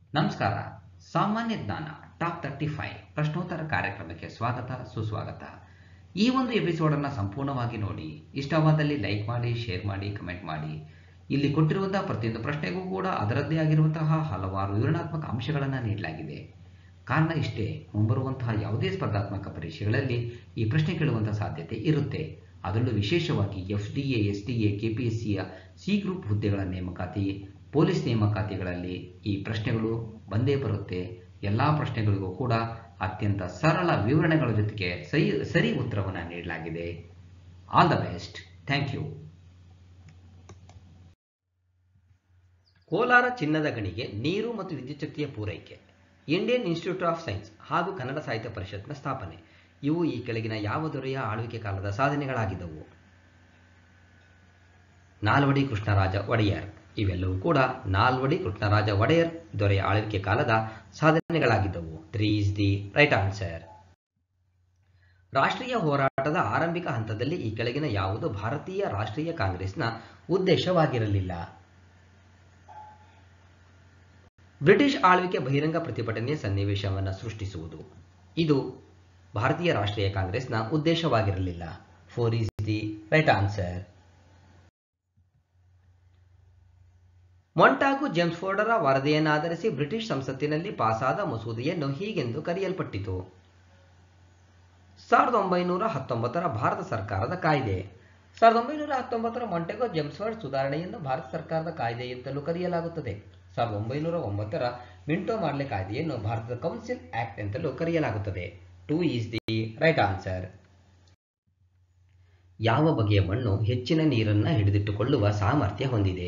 ನಮಸ್ಕಾರ ಸಾಮಾನ್ಯ ಜ್ಞಾನ ಟಾಪ್ ತರ್ಟಿ ಫೈವ್ ಪ್ರಶ್ನೋತ್ತರ ಕಾರ್ಯಕ್ರಮಕ್ಕೆ ಸ್ವಾಗತ ಸುಸ್ವಾಗತ ಈ ಒಂದು ಎಪಿಸೋಡನ್ನು ಸಂಪೂರ್ಣವಾಗಿ ನೋಡಿ ಇಷ್ಟವಾದಲ್ಲಿ ಲೈಕ್ ಮಾಡಿ ಶೇರ್ ಮಾಡಿ ಕಮೆಂಟ್ ಮಾಡಿ ಇಲ್ಲಿ ಕೊಟ್ಟಿರುವಂತಹ ಪ್ರತಿಯೊಂದು ಪ್ರಶ್ನೆಗೂ ಕೂಡ ಅದರದ್ದೇ ಆಗಿರುವಂತಹ ಹಲವಾರು ವಿವರಣಾತ್ಮಕ ಅಂಶಗಳನ್ನು ನೀಡಲಾಗಿದೆ ಕಾರಣ ಇಷ್ಟೇ ಮುಂಬರುವಂತಹ ಯಾವುದೇ ಸ್ಪರ್ಧಾತ್ಮಕ ಪರೀಕ್ಷೆಗಳಲ್ಲಿ ಈ ಪ್ರಶ್ನೆ ಕೇಳುವಂತಹ ಸಾಧ್ಯತೆ ಇರುತ್ತೆ ಅದರಲ್ಲೂ ವಿಶೇಷವಾಗಿ F D A S D A K P S ಸಿಯ ಸಿ ಗ್ರೂಪ್ ಹುದ್ದೆಗಳ ನೇಮಕಾತಿ ಪೊಲೀಸ್ ನೇಮಕಾತಿಗಳಲ್ಲಿ ಈ ಪ್ರಶ್ನೆಗಳು ಬಂದೇ ಬರುತ್ತೆ ಎಲ್ಲ ಪ್ರಶ್ನೆಗಳಿಗೂ ಕೂಡ ಅತ್ಯಂತ ಸರಳ ವಿವರಣೆಗಳ ಜೊತೆಗೆ ಸರಿ ಸರಿ ಉತ್ತರವನ್ನು ನೀಡಲಾಗಿದೆ all the best thank you Kolar ಚಿನ್ನದ ಗಣಿಗೆ ನೀರು ಮತ್ತು ವಿದ್ಯುತ್ ಶಕ್ತಿಯ ಪೂರೈಕೆ ಇಂಡಿಯನ್ ಇನ್ಸ್ಟಿಟ್ಯೂಟ್ ಆಫ್ ಸೈನ್ಸ್ ಹಾಗೂ ಕನ್ನಡ ಸಾಹಿತ್ಯ ಪರಿಷತ್ನ ಸ್ಥಾಪನೆ ಇವು ಈ ಕೆಳಗಿನ ಯಾವ ದೊರೆಯ ಆಳ್ವಿಕೆ ಕಾಲದ ಸಾಧನೆಗಳಾಗಿದ್ದವು ನಾಲ್ವಡಿ ಕೃಷ್ಣರಾಜ ಒಡೆಯರ್ ಇವೆಲ್ಲವೂ ಕೂಡ ನಾಲ್ವಡಿ ಕೃಷ್ಣರಾಜ ಒಡೆಯರ್ ದೊರೆಯ ಆಳ್ವಿಕೆ ಕಾಲದ ಸಾಧನೆಗಳಾಗಿದ್ದವು three is the right answer ರಾಷ್ಟ್ರೀಯ ಹೋರಾಟದ ಆರಂಭಿಕ ಹಂತದಲ್ಲಿ ಈ ಕೆಳಗಿನ ಯಾವುದು ಭಾರತೀಯ ರಾಷ್ಟ್ರೀಯ ಕಾಂಗ್ರೆಸ್ನ ಉದ್ದೇಶವಾಗಿರಲಿಲ್ಲ ಬ್ರಿಟಿಷ್ ಆಳ್ವಿಕೆ ಬಹಿರಂಗ ಪ್ರತಿಭಟನೆಯ ಸನ್ನಿವೇಶವನ್ನು ಸೃಷ್ಟಿಸುವುದು ಇದು ಭಾರತೀಯ ರಾಷ್ಟ್ರೀಯ ಕಾಂಗ್ರೆಸ್ನ ಉದ್ದೇಶವಾಗಿರಲಿಲ್ಲ four is the right answer Montagu ಜೇಮ್ಸ್ಫೋರ್ಡರ ವರದಿಯನ್ನಾಧರಿಸಿ ಬ್ರಿಟಿಷ್ ಸಂಸತ್ತಿನಲ್ಲಿ ಪಾಸಾದ ಮಸೂದೆಯನ್ನು ಹೀಗೆಂದು ಕರೆಯಲ್ಪಟ್ಟಿತು ಸಾವಿರದ ಒಂಬೈನೂರ ಹತ್ತೊಂಬತ್ತರ ಭಾರತ ಸರ್ಕಾರದ ಕಾಯ್ದೆ ಸಾವಿರದ ಒಂಬೈನೂರ ಹತ್ತೊಂಬತ್ತರ ಮೊಂಟೆಗೋ ಜೇಮ್ಸ್ಫೋರ್ಡ್ ಸುಧಾರಣೆಯನ್ನು ಭಾರತ ಸರ್ಕಾರದ ಕಾಯ್ದೆ ಎಂತಲೂ ಕರೆಯಲಾಗುತ್ತದೆ ಸಾವಿರದ ಒಂಬೈನೂರ ಒಂಬತ್ತರ ಮಿಂಟೋ ಮಾರ್ಲೆ ಕಾಯ್ದೆಯನ್ನು ಭಾರತದ ಕೌನ್ಸಿಲ್ ಆಕ್ಟ್ ಎಂತಲೂ ಕರೆಯಲಾಗುತ್ತದೆ two is the right answer ಯಾವ ಬಗೆಯ ಮಣ್ಣು ಹೆಚ್ಚಿನ ನೀರನ್ನು ಹಿಡಿದಿಟ್ಟುಕೊಳ್ಳುವ ಸಾಮರ್ಥ್ಯ ಹೊಂದಿದೆ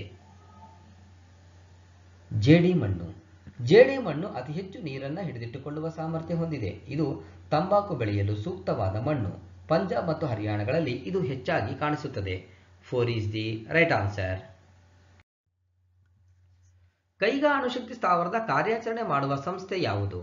ಜೇಡಿ ಮಣ್ಣು ಜೇಡಿ ಮಣ್ಣು ಅತಿ ಹೆಚ್ಚು ನೀರನ್ನು ಹಿಡಿದಿಟ್ಟುಕೊಳ್ಳುವ ಸಾಮರ್ಥ್ಯ ಹೊಂದಿದೆ ಇದು ತಂಬಾಕು ಬೆಳೆಯಲು ಸೂಕ್ತವಾದ ಮಣ್ಣು ಪಂಜಾಬ್ ಮತ್ತು ಹರಿಯಾಣಗಳಲ್ಲಿ ಇದು ಹೆಚ್ಚಾಗಿ ಕಾಣಿಸುತ್ತದೆ four is the right answer Kaiga ಅಣುಶಕ್ತಿ ಸ್ಥಾವರದ ಕಾರ್ಯಾಚರಣೆ ಮಾಡುವ ಸಂಸ್ಥೆ ಯಾವುದು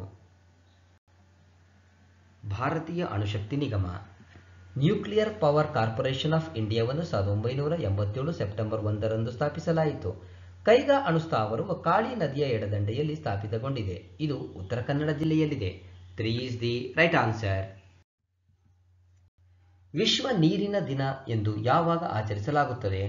ಭಾರತೀಯ ಅಣುಶಕ್ತಿ ನಿಗಮ ನ್ಯೂಕ್ಲಿಯರ್ ಪವರ್ ಕಾರ್ಪೊರೇಷನ್ ಆಫ್ ಇಂಡಿಯಾವನ್ನು ಸಾವಿರದ ಒಂಬೈನೂರ ಎಂಬತ್ತೇಳು ಸೆಪ್ಟೆಂಬರ್ ಒಂದರಂದು ಸ್ಥಾಪಿಸಲಾಯಿತು ಕೈಗಾ ಅಣುಸ್ಥಾವರವು ಕಾಳಿ ನದಿಯ ಎಡದಂಡೆಯಲ್ಲಿ ಸ್ಥಾಪಿತಗೊಂಡಿದೆ ಇದು ಉತ್ತರ ಕನ್ನಡ ಜಿಲ್ಲೆಯಲ್ಲಿದೆ three is the right answer ವಿಶ್ವ ನೀರಿನ ದಿನ ಎಂದು ಯಾವಾಗ ಆಚರಿಸಲಾಗುತ್ತದೆ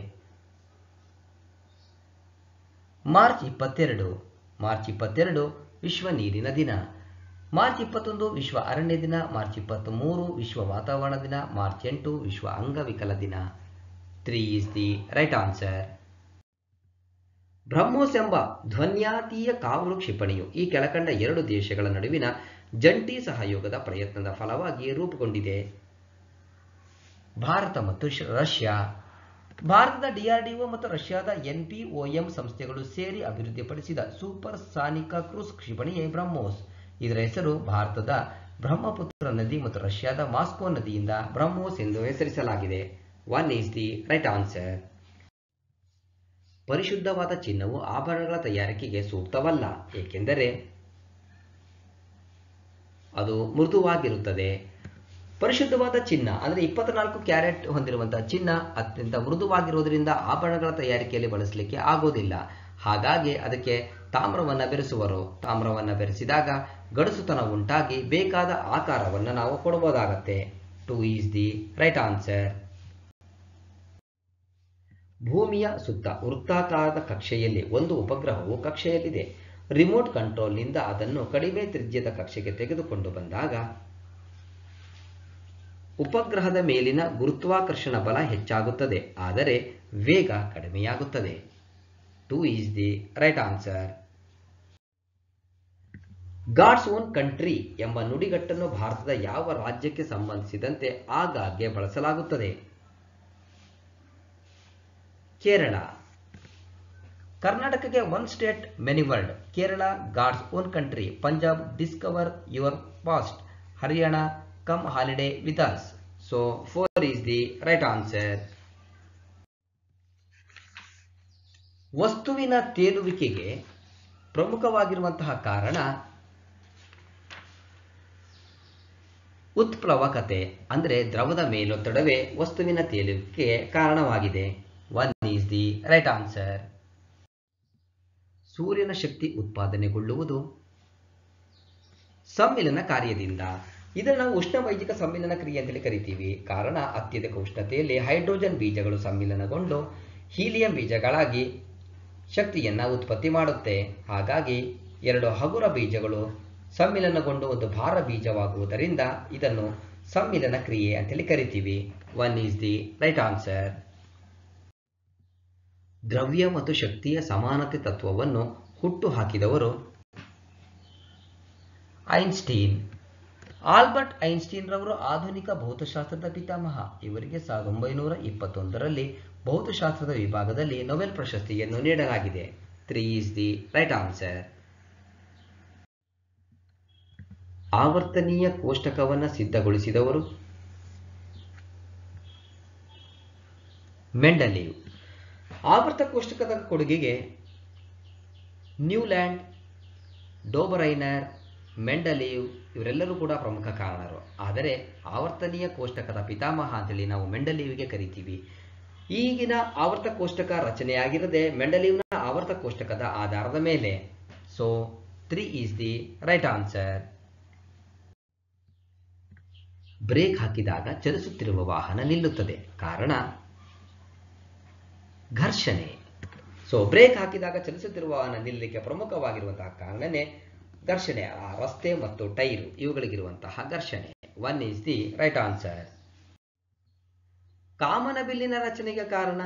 ಮಾರ್ಚ್ ಇಪ್ಪತ್ತೆರಡು ಮಾರ್ಚ್ ಇಪ್ಪತ್ತೆರಡು ವಿಶ್ವ ನೀರಿನ ದಿನ ಮಾರ್ಚ್ ಇಪ್ಪತ್ತೊಂದು ವಿಶ್ವ ಅರಣ್ಯ ದಿನ ಮಾರ್ಚ್ ಇಪ್ಪತ್ತ್ ಮೂರು ವಿಶ್ವ ವಾತಾವರಣ ದಿನ ಮಾರ್ಚ್ ಎಂಟು ವಿಶ್ವ ಅಂಗವಿಕಲ ದಿನ three is the right answer BrahMos ಎಂಬ ಧ್ವನ್ಯಾತೀಯ ಕಾವಲು ಕ್ಷಿಪಣಿಯು ಈ ಕೆಳಕಂಡ ಎರಡು ದೇಶಗಳ ನಡುವಿನ ಜಂಟಿ ಸಹಯೋಗದ ಪ್ರಯತ್ನದ ಫಲವಾಗಿ ರೂಪುಗೊಂಡಿದೆ ಭಾರತ ಮತ್ತು ರಷ್ಯಾ ಭಾರತದ ಡಿಆರ್ಡಿಒ ಮತ್ತು ರಷ್ಯಾದ ಎನ್ಪಿಒಎಂ ಸಂಸ್ಥೆಗಳು ಸೇರಿ ಅಭಿವೃದ್ಧಿಪಡಿಸಿದ ಸೂಪರ್ ಸಾನಿಕ ಕ್ರೂಸ್ ಕ್ಷಿಪಣಿಯೇ ಬ್ರಹ್ಮೋಸ್ ಇದರ ಹೆಸರು ಭಾರತದ ಬ್ರಹ್ಮಪುತ್ರ ನದಿ ಮತ್ತು ರಷ್ಯಾದ ಮಾಸ್ಕೋ ನದಿಯಿಂದ ಬ್ರಹ್ಮೋಸ್ ಎಂದು ಹೆಸರಿಸಲಾಗಿದೆ one is the right answer ಪರಿಶುದ್ಧವಾದ ಚಿನ್ನವು ಆಭರಣಗಳ ತಯಾರಿಕೆಗೆ ಸೂಕ್ತವಲ್ಲ ಏಕೆಂದರೆ ಅದು ಮೃದುವಾಗಿರುತ್ತದೆ ಪರಿಶುದ್ಧವಾದ ಚಿನ್ನ ಅಂದರೆ ಇಪ್ಪತ್ನಾಲ್ಕು ಕ್ಯಾರೆಟ್ ಹೊಂದಿರುವಂತಹ ಚಿನ್ನ ಅತ್ಯಂತ ಮೃದುವಾಗಿರುವುದರಿಂದ ಆಭರಣಗಳ ತಯಾರಿಕೆಯಲ್ಲಿ ಬಳಸಲಿಕ್ಕೆ ಆಗೋದಿಲ್ಲ ಹಾಗಾಗಿ ಅದಕ್ಕೆ ತಾಮ್ರವನ್ನು ಬೆರೆಸುವರು ತಾಮ್ರವನ್ನು ಬೆರೆಸಿದಾಗ ಗಡುಸುತನ ಉಂಟಾಗಿ ಬೇಕಾದ ಆಕಾರವನ್ನು ನಾವು ಕೊಡಬಹುದಾಗತ್ತೆ two is the right answer ಭೂಮಿಯ ಸುತ್ತ ವೃತ್ತಾಕಾರದ ಕಕ್ಷೆಯಲ್ಲಿ ಒಂದು ಉಪಗ್ರಹವು ಕಕ್ಷೆಯಲ್ಲಿದೆ ರಿಮೋಟ್ ಕಂಟ್ರೋಲ್ನಿಂದ ಅದನ್ನು ಕಡಿಮೆ ತ್ರಿಜ್ಯದ ಕಕ್ಷೆಗೆ ತೆಗೆದುಕೊಂಡು ಬಂದಾಗ ಉಪಗ್ರಹದ ಮೇಲಿನ ಗುರುತ್ವಾಕರ್ಷಣ ಬಲ ಹೆಚ್ಚಾಗುತ್ತದೆ ಆದರೆ ವೇಗ ಕಡಿಮೆಯಾಗುತ್ತದೆ two is the right answer God's own country ಎಂಬ ನುಡಿಗಟ್ಟನ್ನು ಭಾರತದ ಯಾವ ರಾಜ್ಯಕ್ಕೆ ಸಂಬಂಧಿಸಿದಂತೆ ಆಗಾಗ್ಗೆ ಬಳಸಲಾಗುತ್ತದೆ ಕೇರಳ ಕರ್ನಾಟಕಕ್ಕೆ one state many world Kerala God's own country Punjab discover your past Haryana come holiday with us so four is the right answer ವಸ್ತುವಿನ ತೇಲುವಿಕೆಗೆ ಪ್ರಮುಖವಾಗಿರುವಂತಹ ಕಾರಣ ಉತ್ಪ್ಲವಕತೆ ಅಂದರೆ ದ್ರವದ ಮೇಲೊತ್ತಡವೇ ವಸ್ತುವಿನ ತೇಲುವಿಕೆಗೆ ಕಾರಣವಾಗಿದೆ one is the right answer ಸೂರ್ಯನ ಶಕ್ತಿ ಉತ್ಪಾದನೆಗೊಳ್ಳುವುದು ಸಮ್ಮಿಲನ ಕಾರ್ಯದಿಂದ ಇದನ್ನು ನಾವು ಉಷ್ಣವೈದಿಕ ಸಮ್ಮಿಲನ ಕ್ರಿಯೆ ಅಂತೇಳಿ ಕರಿತೀವಿ ಕಾರಣ ಅತ್ಯಧಿಕ ಉಷ್ಣತೆಯಲ್ಲಿ ಹೈಡ್ರೋಜನ್ ಬೀಜಗಳು ಸಮ್ಮಿಲನಗೊಂಡು ಹೀಲಿಯಂ ಬೀಜಗಳಾಗಿ ಶಕ್ತಿಯನ್ನು ಉತ್ಪತ್ತಿ ಮಾಡುತ್ತೆ ಹಾಗಾಗಿ ಎರಡು ಹಗುರ ಬೀಜಗಳು ಸಮ್ಮಿಲನಗೊಂಡು ಒಂದು ಭಾರ ಬೀಜವಾಗುವುದರಿಂದ ಇದನ್ನು ಸಮ್ಮಿಲನ ಕ್ರಿಯೆ ಅಂತೇಳಿ ಕರಿತೀವಿ one is the right answer ದ್ರವ್ಯ ಮತ್ತು ಶಕ್ತಿಯ ಸಮಾನತೆ ತತ್ವವನ್ನು ಹುಟ್ಟು ಹಾಕಿದವರು ಐನ್ಸ್ಟೀನ್ ಆಲ್ಬರ್ಟ್ ಐನ್ಸ್ಟೀನ್ ರವರು ಆಧುನಿಕ ಭೌತಶಾಸ್ತ್ರದ ಪಿತಾಮಹ ಇವರಿಗೆ ಸಾವಿರದ ಒಂಬೈನೂರ ಇಪ್ಪತ್ತೊಂದರಲ್ಲಿ ಭೌತಶಾಸ್ತ್ರದ ವಿಭಾಗದಲ್ಲಿ ನೊಬೆಲ್ ಪ್ರಶಸ್ತಿಯನ್ನು ನೀಡಲಾಗಿದೆ three is the right answer ಆವರ್ತನೀಯ ಕೋಷ್ಟಕವನ್ನು ಸಿದ್ಧಗೊಳಿಸಿದವರು ಮೆಂಡಲೀವ್ ಆವರ್ತ ಕೋಷ್ಟಕದ ಕೊಡುಗೆಗೆ ನ್ಯೂಲ್ಯಾಂಡ್ ಡೋಬರೈನರ್ ಮೆಂಡಲೀವ್ ಇವರೆಲ್ಲರೂ ಕೂಡ ಪ್ರಮುಖ ಕಾರಣರು ಆದರೆ ಆವರ್ತನೀಯ ಕೋಷ್ಟಕದ ಪಿತಾಮಹ ಅಂತೇಳಿ ನಾವು ಮೆಂಡಲೀವ್ಗೆ ಕರಿತೀವಿ ಈಗಿನ ಆವರ್ತ ಕೋಷ್ಟಕ ರಚನೆಯಾಗಿರದೆ ಮೆಂಡಲೀವ್ನ ಆವರ್ತ ಕೋಷ್ಟಕದ ಆಧಾರದ ಮೇಲೆ so three is the right answer brake ಹಾಕಿದಾಗ ಚಲಿಸುತ್ತಿರುವ ವಾಹನ ನಿಲ್ಲುತ್ತದೆ ಕಾರಣ ಘರ್ಷಣೆ ಸೊ ಬ್ರೇಕ್ ಹಾಕಿದಾಗ ಚಲಿಸುತ್ತಿರುವ ವಾಹನ ನಿಲ್ಲಲಿಕ್ಕೆ ಪ್ರಮುಖವಾಗಿರುವಂತಹ ಕಾರಣನೇ ಘರ್ಷಣೆ ಆ ರಸ್ತೆ ಮತ್ತು ಟೈರು ಇವುಗಳಿಗಿರುವಂತಹ ಘರ್ಷಣೆ one is the right answer ಕಾಮನಬಿಲ್ಲಿನ ರಚನೆಗೆ ಕಾರಣ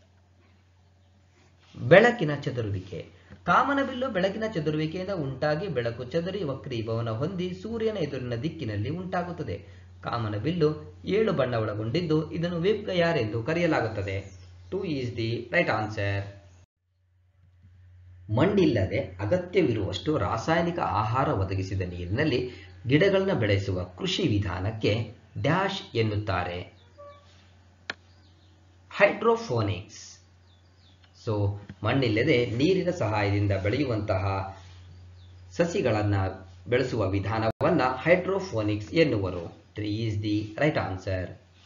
ಬೆಳಕಿನ ಚದುರುವಿಕೆ ಕಾಮನಬಿಲ್ಲು ಬೆಳಕಿನ ಚದುರುವಿಕೆಯಿಂದ ಉಂಟಾಗಿ ಬೆಳಕು ಚದುರಿ ವಕ್ರೀಭವನ ಹೊಂದಿ ಸೂರ್ಯನ ಎದುರಿನ ದಿಕ್ಕಿನಲ್ಲಿ ಉಂಟಾಗುತ್ತದೆ ಕಾಮನಬಿಲ್ಲು ಏಳು ಬಣ್ಣ ಒಳಗೊಂಡಿದ್ದು ಇದನ್ನು ವಿಪ್ ಗಯಾರ್ ಎಂದು ಕರೆಯಲಾಗುತ್ತದೆ two is the right answer ಮಣ್ಣಿಲ್ಲದೆ ಅಗತ್ಯವಿರುವಷ್ಟು ರಾಸಾಯನಿಕ ಆಹಾರ ಒದಗಿಸಿದ ನೀರಿನಲ್ಲಿ ಗಿಡಗಳನ್ನ ಬೆಳೆಸುವ ಕೃಷಿ ವಿಧಾನಕ್ಕೆ ಡ್ಯಾಶ್ ಎನ್ನುತ್ತಾರೆ ಹೈಡ್ರೋಫೋನಿಕ್ಸ್ ಸೊ ಮಣ್ಣಿಲ್ಲದೆ ನೀರಿನ ಸಹಾಯದಿಂದ ಬೆಳೆಯುವಂತಹ ಸಸಿಗಳನ್ನು ಬೆಳೆಸುವ ವಿಧಾನವನ್ನ ಹೈಡ್ರೋಫೋನಿಕ್ಸ್ ಎನ್ನುವರು three is the right answer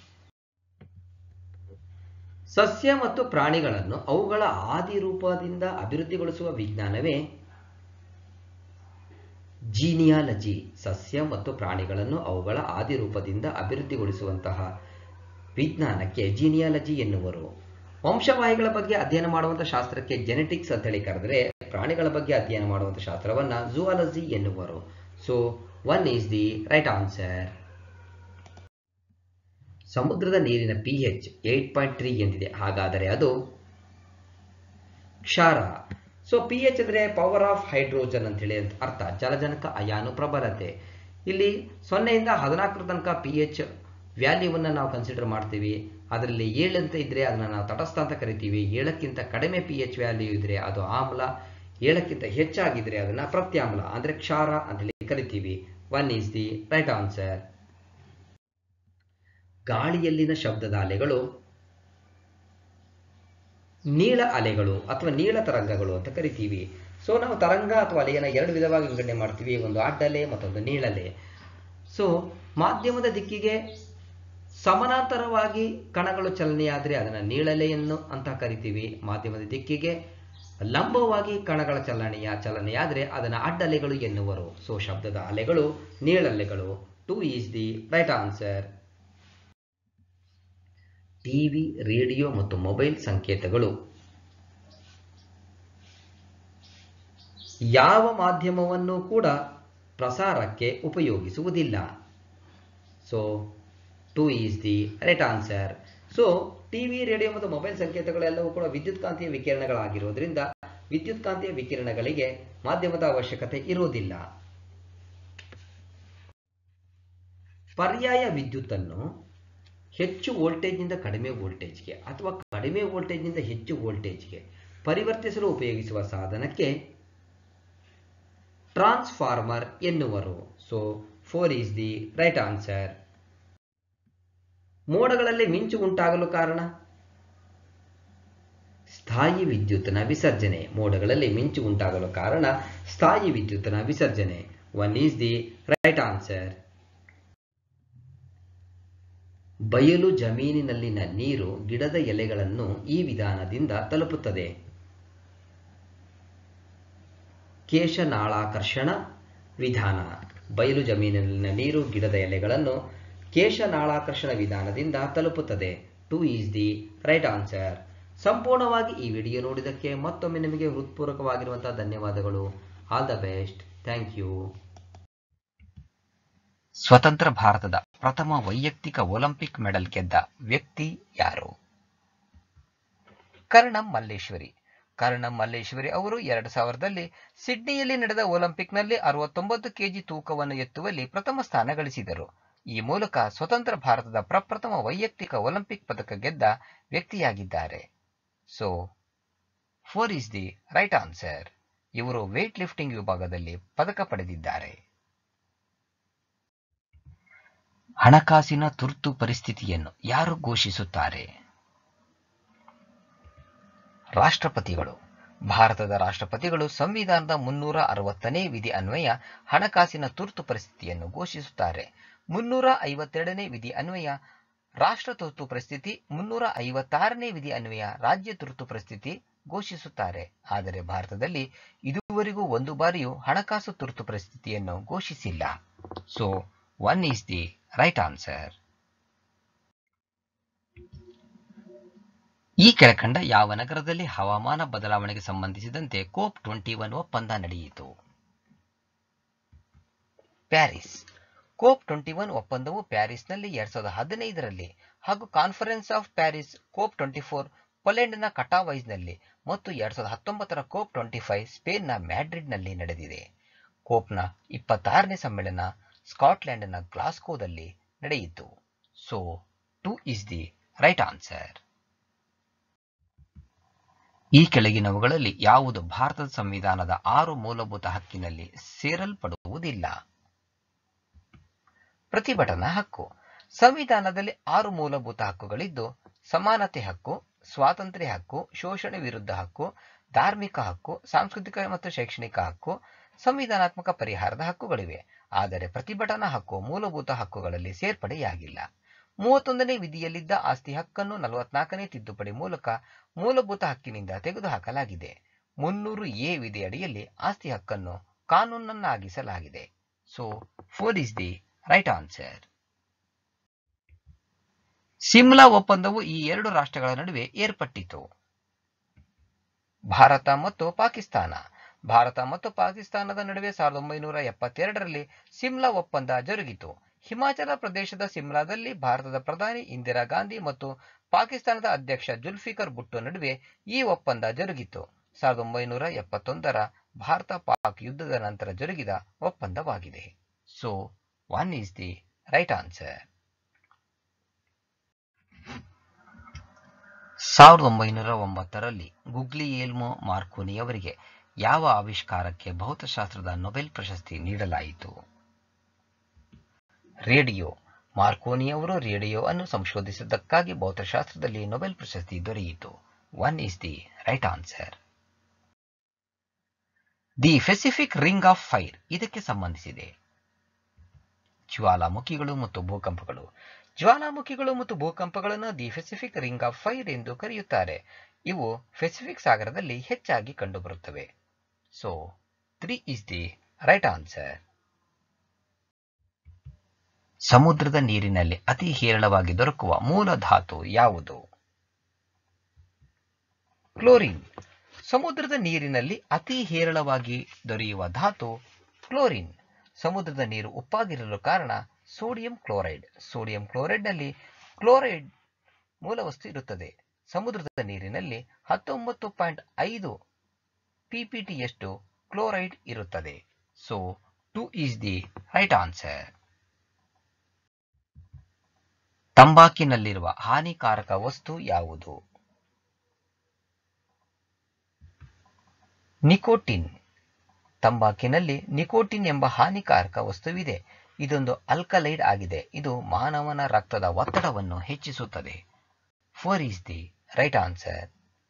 ಸಸ್ಯ ಮತ್ತು ಪ್ರಾಣಿಗಳನ್ನು ಅವುಗಳ ಆದಿ ರೂಪದಿಂದ ಅಭಿವೃದ್ಧಿಗೊಳಿಸುವ ವಿಜ್ಞಾನವೇ ಜೀನಿಯಾಲಜಿ ಸಸ್ಯ ಮತ್ತು ಪ್ರಾಣಿಗಳನ್ನು ಅವುಗಳ ಆದಿ ರೂಪದಿಂದ ಅಭಿವೃದ್ಧಿಗೊಳಿಸುವಂತಹ ವಿಜ್ಞಾನಕ್ಕೆ ಜೀನಿಯಾಲಜಿ ಎನ್ನುವರು ವಂಶವಾಹಿಗಳ ಬಗ್ಗೆ ಅಧ್ಯಯನ ಮಾಡುವಂತಹ ಶಾಸ್ತ್ರಕ್ಕೆ ಜೆನೆಟಿಕ್ಸ್ ಅಂತ ಹೇಳಿ ಕರೆದರೆ ಪ್ರಾಣಿಗಳ ಬಗ್ಗೆ ಅಧ್ಯಯನ ಮಾಡುವಂತಹ ಶಾಸ್ತ್ರವನ್ನ ಜುವಾಲಜಿ ಎನ್ನುವರು so one is the right answer ಸಮುದ್ರದ ನೀರಿನ P H eight point three ಎಂದಿದೆ ಹಾಗಾದರೆ ಅದು ಕ್ಷಾರ ಸೊ ಪಿ ಎಚ್ ಅಂದರೆ ಪವರ್ ಆಫ್ ಹೈಡ್ರೋಜನ್ ಅಂತೇಳಿ ಅಂತ ಅರ್ಥ ಜಲಜನಕ ಅಯಾನು ಪ್ರಬಲತೆ ಇಲ್ಲಿ ಸೊನ್ನೆಯಿಂದ ಹದಿನಾಲ್ಕರ ತನಕ ಪಿ ಎಚ್ ವ್ಯಾಲ್ಯೂವನ್ನು ನಾವು ಕನ್ಸಿಡರ್ ಮಾಡ್ತೀವಿ ಅದರಲ್ಲಿ ಏಳಂತ ಇದ್ದರೆ ಅದನ್ನು ನಾವು ತಟಸ್ಥ ಅಂತ ಕರಿತೀವಿ ಏಳಕ್ಕಿಂತ ಕಡಿಮೆ ಪಿ ಎಚ್ ವ್ಯಾಲ್ಯೂ ಇದ್ದರೆ ಅದು ಆಮ್ಲ ಏಳಕ್ಕಿಂತ ಹೆಚ್ಚಾಗಿದ್ದರೆ ಅದನ್ನು ಪ್ರತ್ಯಾಮ್ಲ ಅಂದರೆ ಕ್ಷಾರ ಅಂತೇಳಿ ಕರಿತೀವಿ one is the right answer ಗಾಳಿಯಲ್ಲಿನ ಶಬ್ದದ ಅಲೆಗಳು ನೀಳ ಅಲೆಗಳು ಅಥವಾ ನೀಳ ತರಂಗಗಳು ಅಂತ ಕರಿತೀವಿ ಸೊ ನಾವು ತರಂಗ ಅಥವಾ ಅಲೆಯನ್ನು ಎರಡು ವಿಧವಾಗಿ ವಿಂಗಡಣೆ ಮಾಡ್ತೀವಿ ಒಂದು ಅಡ್ಡಲೆ ಮತ್ತೊಂದು ನೀಳಲೆ ಸೊ ಮಾಧ್ಯಮದ ದಿಕ್ಕಿಗೆ ಸಮಾನಾಂತರವಾಗಿ ಕಣಗಳು ಚಲನೆಯಾದರೆ ಅದನ್ನು ನೀಳಲೆಯನ್ನು ಅಂತ ಕರಿತೀವಿ ಮಾಧ್ಯಮದ ದಿಕ್ಕಿಗೆ ಲಂಬವಾಗಿ ಕಣಗಳ ಚಲನೆಯ ಚಲನೆಯಾದರೆ ಅದನ್ನು ಅಡ್ಡಲೆಗಳು ಎನ್ನುವರು ಸೊ ಶಬ್ದದ ಅಲೆಗಳು ನೀಳಲೆಗಳು two is the right answer TV radio ಮತ್ತು ಮೊಬೈಲ್ ಸಂಕೇತಗಳು ಯಾವ ಮಾಧ್ಯಮವನ್ನು ಕೂಡ ಪ್ರಸಾರಕ್ಕೆ ಉಪಯೋಗಿಸುವುದಿಲ್ಲ so two is the right answer so TV radio ಮತ್ತು ಮೊಬೈಲ್ ಸಂಕೇತಗಳೆಲ್ಲವೂ ಕೂಡ ವಿದ್ಯುತ್ಕಾಂತೀಯ ವಿಕಿರಣಗಳಾಗಿರೋದ್ರಿಂದ ವಿದ್ಯುತ್ಕಾಂತೀಯ ವಿಕಿರಣಗಳಿಗೆ ಮಾಧ್ಯಮದ ಅವಶ್ಯಕತೆ ಇರುವುದಿಲ್ಲ ಪರ್ಯಾಯ ವಿದ್ಯುತ್ತನ್ನು ಹೆಚ್ಚು ವೋಲ್ಟೇಜ್ನಿಂದ ಕಡಿಮೆ ವೋಲ್ಟೇಜ್ಗೆ ಅಥವಾ ಕಡಿಮೆ ವೋಲ್ಟೇಜ್ನಿಂದ ಹೆಚ್ಚು ವೋಲ್ಟೇಜ್ಗೆ ಪರಿವರ್ತಿಸಲು ಉಪಯೋಗಿಸುವ ಸಾಧನಕ್ಕೆ ಟ್ರಾನ್ಸ್ಫಾರ್ಮರ್ ಎನ್ನುವರು so four is the right answer ಮೋಡಗಳಲ್ಲಿ ಮಿಂಚು ಉಂಟಾಗಲು ಕಾರಣ ಸ್ಥಾಯಿ ವಿದ್ಯುತ್ನ ವಿಸರ್ಜನೆ ಮೋಡಗಳಲ್ಲಿ ಮಿಂಚು ಉಂಟಾಗಲು ಕಾರಣ ಸ್ಥಾಯಿ ವಿದ್ಯುತ್ನ ವಿಸರ್ಜನೆ one is the right answer ಬಯಲು ಜಮೀನಿನಲ್ಲಿನ ನೀರು ಗಿಡದ ಎಲೆಗಳನ್ನು ಈ ವಿಧಾನದಿಂದ ತಲುಪುತ್ತದೆ ಕೇಶನಾಳಾಕರ್ಷಣ ವಿಧಾನ ಬಯಲು ಜಮೀನಿನ ನೀರು ಗಿಡದ ಎಲೆಗಳನ್ನು ಕೇಶನಾಳಾಕರ್ಷಣ ವಿಧಾನದಿಂದ ತಲುಪುತ್ತದೆ two is the right answer ಸಂಪೂರ್ಣವಾಗಿ ಈ ವಿಡಿಯೋ ನೋಡಿದ್ದಕ್ಕೆ ಮತ್ತೊಮ್ಮೆ ನಿಮಗೆ ಹೃತ್ಪೂರ್ವಕವಾಗಿರುವಂತಹ ಧನ್ಯವಾದಗಳು all the best thank you ಸ್ವತಂತ್ರ ಭಾರತದ ಪ್ರಥಮ ವೈಯಕ್ತಿಕ ಒಲಿಂಪಿಕ್ ಮೆಡಲ್ ಗೆದ್ದ ವ್ಯಕ್ತಿ ಯಾರು ಕರ್ಣಂ ಮಲ್ಲೇಶ್ವರಿ ಕರ್ಣಂ ಮಲ್ಲೇಶ್ವರಿ ಅವರು ಎರಡು ಸಾವಿರದಲ್ಲಿ ಸಿಡ್ನಿಯಲ್ಲಿ ನಡೆದ ಒಲಿಂಪಿಕ್ನಲ್ಲಿ ಅರವತ್ತೊಂಬತ್ತು ಕೆಜಿ ತೂಕವನ್ನು ಎತ್ತುವಲ್ಲಿ ಪ್ರಥಮ ಸ್ಥಾನ ಗಳಿಸಿದರು ಈ ಮೂಲಕ ಸ್ವತಂತ್ರ ಭಾರತದ ಪ್ರಪ್ರಥಮ ವೈಯಕ್ತಿಕ ಒಲಿಂಪಿಕ್ ಪದಕ ಗೆದ್ದ ವ್ಯಕ್ತಿಯಾಗಿದ್ದಾರೆ so four is the right answer ಇವರು ವೇಟ್ ಲಿಫ್ಟಿಂಗ್ ವಿಭಾಗದಲ್ಲಿ ಪದಕ ಪಡೆದಿದ್ದಾರೆ ಹಣಕಾಸಿನ ತುರ್ತು ಪರಿಸ್ಥಿತಿಯನ್ನು ಯಾರು ಘೋಷಿಸುತ್ತಾರೆ ರಾಷ್ಟ್ರಪತಿಗಳು ಭಾರತದ ರಾಷ್ಟ್ರಪತಿಗಳು ಸಂವಿಧಾನದ ಮುನ್ನೂರ ಅರವತ್ತನೇ ವಿಧಿ ಅನ್ವಯ ಹಣಕಾಸಿನ ತುರ್ತು ಪರಿಸ್ಥಿತಿಯನ್ನು ಘೋಷಿಸುತ್ತಾರೆ ಮುನ್ನೂರ ಐವತ್ತೆರಡನೇ ವಿಧಿ ಅನ್ವಯ ರಾಷ್ಟ್ರ ತುರ್ತು ಪರಿಸ್ಥಿತಿ ಮುನ್ನೂರ ಐವತ್ತಾರನೇ ವಿಧಿ ಅನ್ವಯ ರಾಜ್ಯ ತುರ್ತು ಪರಿಸ್ಥಿತಿ ಘೋಷಿಸುತ್ತಾರೆ ಆದರೆ ಭಾರತದಲ್ಲಿ ಇದುವರೆಗೂ ಒಂದು ಬಾರಿಯೂ ಹಣಕಾಸು ತುರ್ತು ಪರಿಸ್ಥಿತಿಯನ್ನು ಘೋಷಿಸಿಲ್ಲ so one is the right answer ಈ ಕೆಳಕಂಡ ಯಾವ ನಗರದಲ್ಲಿ ಹವಾಮಾನ ಬದಲಾವಣೆಗೆ ಸಂಬಂಧಿಸಿದಂತೆ ಕೋಪ್ ಟ್ವೆಂಟಿ ಒನ್ ಒಪ್ಪಂದ ನಡೆಯಿತು ಪ್ಯಾರಿಸ್ ಕೋಪ್ ಟ್ವೆಂಟಿ ಒನ್ ಒಪ್ಪಂದವು ಪ್ಯಾರಿಸ್ನಲ್ಲಿ ಎರಡ್ ಸಾವಿರದ ಹದಿನೈದರಲ್ಲಿ ಹಾಗೂ conference of Paris COP twenty four ಪೊಲೆಂಡ್ನ ಕಟಾವೈಸ್ನಲ್ಲಿ ಮತ್ತು ಎರಡ್ ಸಾವಿರದ ಹತ್ತೊಂಬತ್ತರ ಕೋಪ್ ಟ್ವೆಂಟಿ ಫೈವ್ ಸ್ಪೇನ್ನ ಮ್ಯಾಡ್ರಿಡ್ನಲ್ಲಿ ನಡೆದಿದೆ ಕೋಪ್ನ ಇಪ್ಪತ್ತಾರನೇ ಸಮ್ಮೇಳನ ಸ್ಕಾಟ್ಲೆಂಡ್ನ ಗ್ಲಾಸ್ಕೋದಲ್ಲಿ ನಡೆಯಿತು so two is the right answer ಈ ಕೆಳಗಿನವುಗಳಲ್ಲಿ ಯಾವುದು ಭಾರತದ ಸಂವಿಧಾನದ ಆರು ಮೂಲಭೂತ ಹಕ್ಕಿನಲ್ಲಿ ಸೇರಲ್ಪಡುವುದಿಲ್ಲ ಪ್ರತಿಭಟನಾ ಹಕ್ಕು ಸಂವಿಧಾನದಲ್ಲಿ ಆರು ಮೂಲಭೂತ ಹಕ್ಕುಗಳಿದ್ದು ಸಮಾನತೆ ಹಕ್ಕು ಸ್ವಾತಂತ್ರ್ಯ ಹಕ್ಕು ಶೋಷಣೆ ವಿರುದ್ಧ ಹಕ್ಕು ಧಾರ್ಮಿಕ ಹಕ್ಕು ಸಾಂಸ್ಕೃತಿಕ ಮತ್ತು ಶೈಕ್ಷಣಿಕ ಹಕ್ಕು ಸಂವಿಧಾನಾತ್ಮಕ ಪರಿಹಾರದ ಹಕ್ಕುಗಳಿವೆ ಆದರೆ ಪ್ರತಿಭಟನಾ ಹಕ್ಕು ಮೂಲಭೂತ ಹಕ್ಕುಗಳಲ್ಲಿ ಸೇರ್ಪಡೆಯಾಗಿಲ್ಲ ಮೂವತ್ತೊಂದನೇ ವಿಧಿಯಲ್ಲಿದ್ದ ಆಸ್ತಿ ಹಕ್ಕನ್ನು ನಲವತ್ನಾಲ್ಕನೇ ತಿದ್ದುಪಡಿ ಮೂಲಕ ಮೂಲಭೂತ ಹಕ್ಕಿನಿಂದ ತೆಗೆದುಹಾಕಲಾಗಿದೆ ಮುನ್ನೂರು ಎ ವಿಧಿಯಡಿಯಲ್ಲಿ ಆಸ್ತಿ ಹಕ್ಕನ್ನು ಕಾನೂನನ್ನಾಗಿಸಲಾಗಿದೆ so four is the right answer Simla ಒಪ್ಪಂದವು ಈ ಎರಡು ರಾಷ್ಟ್ರಗಳ ನಡುವೆ ಏರ್ಪಟ್ಟಿತು ಭಾರತ ಮತ್ತು ಪಾಕಿಸ್ತಾನ ಭಾರತ ಮತ್ತು ಪಾಕಿಸ್ತಾನದ ನಡುವೆ ಸಾವಿರದ ಒಂಬೈನೂರ ಎಪ್ಪತ್ತೆರಡರಲ್ಲಿ ಸಿಮ್ಲಾ ಒಪ್ಪಂದ ಜರುಗಿತು ಹಿಮಾಚಲ ಪ್ರದೇಶದ ಸಿಮ್ಲಾದಲ್ಲಿ ಭಾರತದ ಪ್ರಧಾನಿ ಇಂದಿರಾ ಗಾಂಧಿ ಮತ್ತು ಪಾಕಿಸ್ತಾನದ ಅಧ್ಯಕ್ಷ ಜುಲ್ಫಿಕರ್ ಭುಟ್ಟೋ ನಡುವೆ ಈ ಒಪ್ಪಂದ ಜರುಗಿತು ಸಾವಿರದ ಒಂಬೈನೂರ ಎಪ್ಪತ್ತೊಂದರ ಭಾರತ ಪಾಕ್ ಯುದ್ಧದ ನಂತರ ಜರುಗಿದ ಒಪ್ಪಂದವಾಗಿದೆ so one is the right answer ಸಾವಿರದ ಒಂಬೈನೂರ ಒಂಬತ್ತರಲ್ಲಿ ಗುಗ್ಲಿಯೇಲ್ಮೋ ಮಾರ್ಕೋನಿ ಅವರಿಗೆ ಯಾವ ಆವಿಷ್ಕಾರಕ್ಕೆ ಭೌತಶಾಸ್ತ್ರದ ನೊಬೆಲ್ ಪ್ರಶಸ್ತಿ ನೀಡಲಾಯಿತು ರೇಡಿಯೋ ಮಾರ್ಕೋನಿ ಅವರು ರೇಡಿಯೋ ಅನ್ನು ಸಂಶೋಧಿಸಿದ್ದಕ್ಕಾಗಿ ಭೌತಶಾಸ್ತ್ರದಲ್ಲಿ ನೊಬೆಲ್ ಪ್ರಶಸ್ತಿ ದೊರೆಯಿತು one is the right answer the Pacific ring of fire ಇದಕ್ಕೆ ಸಂಬಂಧಿಸಿದೆ ಜ್ವಾಲಾಮುಖಿಗಳು ಮತ್ತು ಭೂಕಂಪಗಳು ಜ್ವಾಲಾಮುಖಿಗಳು ಮತ್ತು ಭೂಕಂಪಗಳನ್ನು the Pacific ring of fire ಎಂದು ಕರೆಯುತ್ತಾರೆ ಇವು ಪೆಸಿಫಿಕ್ ಸಾಗರದಲ್ಲಿ ಹೆಚ್ಚಾಗಿ ಕಂಡುಬರುತ್ತವೆ so three is the right answer ಸಮುದ್ರದ ನೀರಿನಲ್ಲಿ ಅತಿ ಹೇರಳವಾಗಿ ದೊರಕುವ ಮೂಲ ಧಾತು ಯಾವುದು ಕ್ಲೋರಿನ್ ಸಮುದ್ರದ ನೀರಿನಲ್ಲಿ ಅತಿ ಹೇರಳವಾಗಿ ದೊರೆಯುವ ಧಾತು ಕ್ಲೋರಿನ್ ಸಮುದ್ರದ ನೀರು ಉಪ್ಪಾಗಿರಲು ಕಾರಣ ಸೋಡಿಯಂ ಕ್ಲೋರೈಡ್ ಸೋಡಿಯಂ ಕ್ಲೋರೈಡ್ನಲ್ಲಿ ಕ್ಲೋರೈಡ್ ಮೂಲವಸ್ತು ಇರುತ್ತದೆ ಸಮುದ್ರದ ನೀರಿನಲ್ಲಿ ಹತ್ತೊಂಬತ್ತು ಪಾಯಿಂಟ್ ಐದು ಪಿಪಿಟಿಯಷ್ಟು ಕ್ಲೋರೈಡ್ ಇರುತ್ತದೆ so two is the right answer ತಂಬಾಕಿನಲ್ಲಿರುವ ಹಾನಿಕಾರಕ ವಸ್ತು ಯಾವುದು ನಿಕೋಟಿನ್ ತಂಬಾಕಿನಲ್ಲಿ ನಿಕೋಟಿನ್ ಎಂಬ ಹಾನಿಕಾರಕ ವಸ್ತುವಿದೆ ಇದೊಂದು ಅಲ್ಕಲೈಡ್ ಆಗಿದೆ ಇದು ಮಾನವನ ರಕ್ತದ ಒತ್ತಡವನ್ನು ಹೆಚ್ಚಿಸುತ್ತದೆ four is the right answer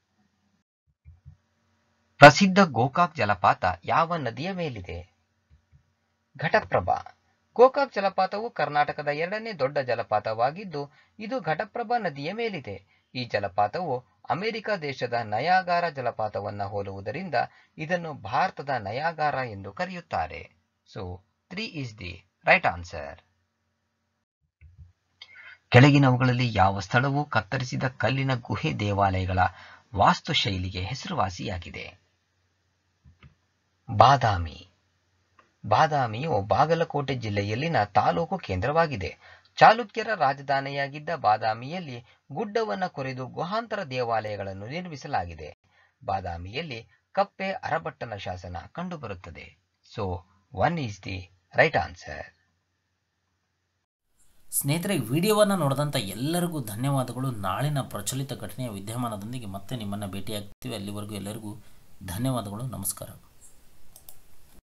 ಪ್ರಸಿದ್ಧ ಗೋಕಾಕ್ ಜಲಪಾತ ಯಾವ ನದಿಯ ಮೇಲಿದೆ ಘಟಪ್ರಭಾ ಗೋಕಾಕ್ ಜಲಪಾತವು ಕರ್ನಾಟಕದ ಎರಡನೇ ದೊಡ್ಡ ಜಲಪಾತವಾಗಿದ್ದು ಇದು ಘಟಪ್ರಭಾ ನದಿಯ ಮೇಲಿದೆ ಈ ಜಲಪಾತವು ಅಮೆರಿಕ ದೇಶದ ನಯಾಗಾರ ಜಲಪಾತವನ್ನ ಹೋಲುವುದರಿಂದ ಇದನ್ನು ಭಾರತದ ನಯಾಗಾರ ಎಂದು ಕರೆಯುತ್ತಾರೆ so three is the right answer ಕೆಳಗಿನವುಗಳಲ್ಲಿ ಯಾವ ಸ್ಥಳವು ಕತ್ತರಿಸಿದ ಕಲ್ಲಿನ ಗುಹೆ ದೇವಾಲಯಗಳ ವಾಸ್ತುಶೈಲಿಗೆ ಹೆಸರುವಾಸಿಯಾಗಿದೆ ಬಾದಾಮಿ ಬಾದಾಮಿಯು ಬಾಗಲಕೋಟೆ ಜಿಲ್ಲೆಯಲ್ಲಿನ ತಾಲೂಕು ಕೇಂದ್ರವಾಗಿದೆ ಚಾಲುಕ್ಯರ ರಾಜಧಾನಿಯಾಗಿದ್ದ ಬಾದಾಮಿಯಲ್ಲಿ ಗುಡ್ಡವನ್ನು ಕೊರೆದು ಗುಹಾಂತರ ದೇವಾಲಯಗಳನ್ನು ನಿರ್ಮಿಸಲಾಗಿದೆ ಬಾದಾಮಿಯಲ್ಲಿ ಕಪ್ಪೆ ಅರಬಟ್ಟನ ಶಾಸನ ಕಂಡುಬರುತ್ತದೆ so one is the right answer ಸ್ನೇಹಿತರೆ ವಿಡಿಯೋವನ್ನು ನೋಡಿದಂಥ ಎಲ್ಲರಿಗೂ ಧನ್ಯವಾದಗಳು ನಾಳಿನ ಪ್ರಚಲಿತ ಘಟನೆಯ ವಿದ್ಯಮಾನದೊಂದಿಗೆ ಮತ್ತೆ ನಿಮ್ಮನ್ನು ಭೇಟಿಯಾಗ್ತೀವಿ ಅಲ್ಲಿವರೆಗೂ ಎಲ್ಲರಿಗೂ ಧನ್ಯವಾದಗಳು ನಮಸ್ಕಾರ